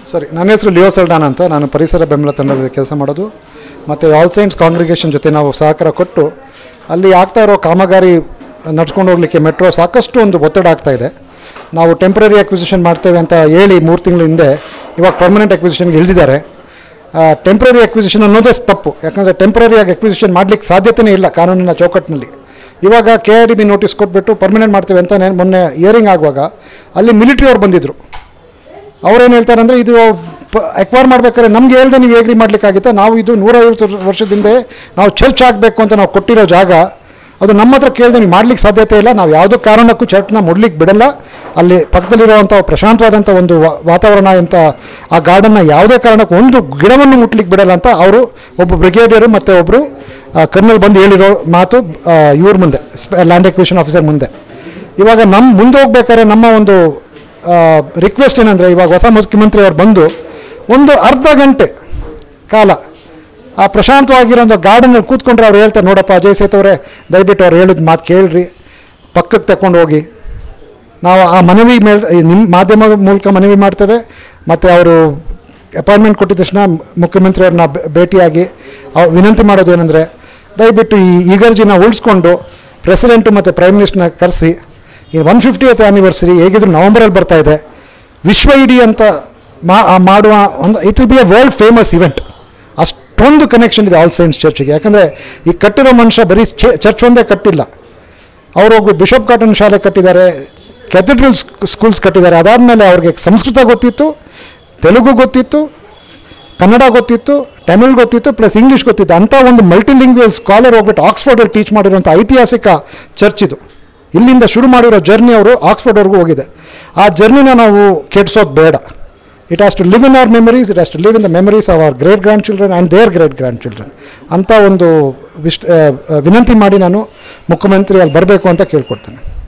ಸರಿ ನನ್ನ ಹೆಸರು ಲಿಯೋ ಸಲ್ಡಾನ್ ಅಂತ ನಾನು ಪರಿಸರ ಬೆಂಬಲ ತಂಡದಲ್ಲಿ ಕೆಲಸ ಮಾಡೋದು ಮತ್ತು ಆಲ್ ಸೈನ್ಸ್ ಕಾಂಗ್ರಿಗೇಷನ್ ಜೊತೆ ನಾವು ಸಹಕಾರ ಕೊಟ್ಟು ಅಲ್ಲಿ ಆಗ್ತಾ ಇರೋ ಕಾಮಗಾರಿ ನಡ್ಸ್ಕೊಂಡು ಹೋಗಲಿಕ್ಕೆ ಮೆಟ್ರೋ ಸಾಕಷ್ಟು ಒಂದು ಒತ್ತಡ ಆಗ್ತಾ ಇದೆ ನಾವು ಟೆಂಪ್ರರಿ ಅಕ್ವಿಸಿಷನ್ ಮಾಡ್ತೇವೆ ಅಂತ ಹೇಳಿ ಮೂರು ತಿಂಗಳ ಹಿಂದೆ ಇವಾಗ ಪರ್ಮನೆಂಟ್ ಅಕ್ವಿಸಿಷನ್ಗೆ ಇಳಿದಿದ್ದಾರೆ ಟೆಂಪ್ರರಿ ಅಕ್ವಿಸಿಷನ್ ಅನ್ನೋದೇ ತಪ್ಪು ಯಾಕಂದರೆ ಟೆಂಪ್ರರಿಯಾಗಿ ಅಕ್ವಿಸಿಷನ್ ಮಾಡಲಿಕ್ಕೆ ಸಾಧ್ಯತೆಯೇ ಇಲ್ಲ ಕಾನೂನಿನ ಚೌಕಟ್ಟಿನಲ್ಲಿ ಇವಾಗ K I D B notice ಕೊಟ್ಬಿಟ್ಟು ಪರ್ಮನೆಂಟ್ ಮಾಡ್ತೇವೆ ಅಂತ ನೆ- ಮೊನ್ನೆ ಇಯರಿಂಗ್ ಆಗುವಾಗ ಅಲ್ಲಿ ಮಿಲಿಟ್ರಿ ಅವ್ರು ಬಂದಿದ್ದರು ಅವ್ರೇನು ಹೇಳ್ತಾರೆ ಅಂದರೆ ಇದು ಎಕ್ವೈರ್ ಮಾಡ್ಬೇಕಾದ್ರೆ ನಮ್ಗೆ ಹೇಳ್ದೆ ನೀವು ಏಗ್ರಿ ಮಾಡ್ಲಿಕ್ಕಾಗಿತ್ತಾ ನಾವು ಇದು ನೂರೈವತ್ತು ವರ್ಷದಿಂದ ನಾವು ಚರ್ಚ್ ಆಗಬೇಕು ಅಂತ ನಾವು ಕೊಟ್ಟಿರೋ ಜಾಗ ಅದು ನಮ್ಮ ಹತ್ರ ಕೇಳಿದೆ ನೀವು ಮಾಡ್ಲಿಕ್ಕೆ ಸಾಧ್ಯತೆ ಇಲ್ಲ ನಾವು ಯಾವುದೋ ಕಾರಣಕ್ಕೂ ಚರ್ಚ್ನ ಮುಡ್ಲಿಕ್ಕೆ ಬಿಡಲ್ಲ ಅಲ್ಲಿ ಪಕ್ಕದಲ್ಲಿರುವಂಥ ಪ್ರಶಾಂತವಾದಂಥ ಒಂದು ವಾ- ವಾತಾವರಣ ಅಂತ ಆ ಗಾರ್ಡನ್ನ ಯಾವುದೇ ಕಾರಣಕ್ಕೂ ಒಂದು ಗಿಡವನ್ನು ಮುಟ್ಲಿಕ್ಕೆ ಬಿಡಲ್ಲ ಅಂತ ಅವರು ಒಬ್ಬ ಬ್ರಿಗೇಡಿಯರು ಮತ್ತು ಒಬ್ಬರು ಕರ್ನಲ್ ಬಂದು ಹೇಳಿರೋ ಮಾತು ಇವ್ರ ಮುಂದೆ ಲ್ಯಾಂಡ್ ಎಕ್ವಿಷನ್ ಆಫೀಸರ್ ಮುಂದೆ ಇವಾಗ ನಮ್ಮ ಮುಂದೆ ಹೋಗ್ಬೇಕಾದ್ರೆ ನಮ್ಮ ಒಂದು ರಿಕ್ವೆಸ್ಟ್ ಏನಂದರೆ ಇವಾಗ ಹೊಸ ಮುಖ್ಯಮಂತ್ರಿ ಅವ್ರು ಬಂದು ಒಂದು ಅರ್ಧ ಗಂಟೆ ಕಾಲ ಆ ಪ್ರಶಾಂತವಾಗಿರೋ ಒಂದು ಗಾರ್ಡನಲ್ಲಿ ಕೂತ್ಕೊಂಡ್ರೆ ಅವ್ರು ಹೇಳ್ತಾರೆ ನೋಡಪ್ಪ ಅಜಯ್ ಸೇತ್ ಅವರೇ ದಯವಿಟ್ಟು ಅವ್ರು ಹೇಳಿದ ಮಾತು ಕೇಳ್ರಿ ಪಕ್ಕಕ್ಕೆ ತಗೊಂಡು ಹೋಗಿ ನಾವು ಆ ಮನವಿ ಮೇಲ್ ನಿಮ್ಮ ಮಾಧ್ಯಮದ ಮೂಲಕ ಮನವಿ ಮಾಡ್ತೇವೆ ಮತ್ತು ಅವರು ಅಪಾಯಿಂಟ್ಮೆಂಟ್ ಕೊಟ್ಟಿದ ತಕ್ಷಣ ಮುಖ್ಯಮಂತ್ರಿ ಅವ್ರನ್ನ ಬೆ- ಭೇಟಿಯಾಗಿ ಅವ್ರು ವಿನಂತಿ ಮಾಡೋದು ಏನಂದರೆ ದಯವಿಟ್ಟು ಈ ಈಗರ್ಜಿನ ಉಳಿಸ್ಕೊಂಡು ಪ್ರೆಸಿಡೆಂಟು ಮತ್ತು ಪ್ರೈಮ್ ಮಿನಿಸ್ಟರ್ನ ಕರೆಸಿ ಈ ಒನ್ ಫಿಫ್ಟಿಯತ್ ಆ್ಯನಿವರ್ಸರಿ ಹೇಗಿದ್ರು ನವಂಬರಲ್ಲಿ ಬರ್ತಾ ಇದೆ ವಿಶ್ವ ಇಡೀ ಅಂತ ಮಾ ಆ ಮಾಡುವ ಒಂದು it will be a world famous event ಅಷ್ಟೊಂದು ಕನೆಕ್ಷನ್ ಇದೆ ಆಲ್ ಸೈನ್ಸ್ ಚರ್ಚ್ಗೆ ಯಾಕಂದರೆ ಈ ಕಟ್ಟಿರೋ ಮನುಷ್ಯ ಬರೀ ಚರ್ಚ್ ಒಂದೇ ಕಟ್ಟಿಲ್ಲ ಅವರು ಒಬ್ಬ ಬಿಷಪ್ ಕಾಟನ್ ಶಾಲೆ ಕಟ್ಟಿದ್ದಾರೆ ಕ್ಯಾಥೆಡ್ರಲ್ ಸ್ಕೂಲ್ಸ್ ಕಟ್ಟಿದ್ದಾರೆ ಅದಾದಮೇಲೆ ಅವ್ರಿಗೆ ಸಂಸ್ಕೃತ ಗೊತ್ತಿತ್ತು ತೆಲುಗು ಗೊತ್ತಿತ್ತು ಕನ್ನಡ ಗೊತ್ತಿತ್ತು ತಮಿಳ್ ಗೊತ್ತಿತ್ತು ಪ್ಲಸ್ ಇಂಗ್ಲೀಷ್ ಗೊತ್ತಿತ್ತು ಅಂಥ ಒಂದು ಮಲ್ಟಿಲಿಂಗ್ವಲ್ ಸ್ಕಾಲರ್ ಹೋಗ್ಬಿಟ್ಟು ಆಕ್ಸ್ಫರ್ಡಲ್ಲಿ ಟೀಚ್ ಮಾಡಿರುವಂಥ ಐತಿಹಾಸಿಕ ಚರ್ಚ್ ಇದು ಇಲ್ಲಿಂದ ಶುರು ಮಾಡಿರೋ ಜರ್ನಿ ಅವರು ಆಕ್ಸ್ಫರ್ಡ್ವರೆಗೂ ಹೋಗಿದೆ ಆ ಜರ್ನಿನ ನಾವು ಕೆಡ್ಸೋದು ಬೇಡ it has to live in our memories it has to live in the memories of our great grandchildren and their great grandchildren ಅಂತ ಒಂದು ವಿಶ್ ಆ, ವಿನಂತಿ ಮಾಡಿ ನಾನು ಮುಖ್ಯಮಂತ್ರಿ ಅಲ್ಲಿ ಬರಬೇಕು ಅಂತ ಕೇಳ್ಕೊಡ್ತೇನೆ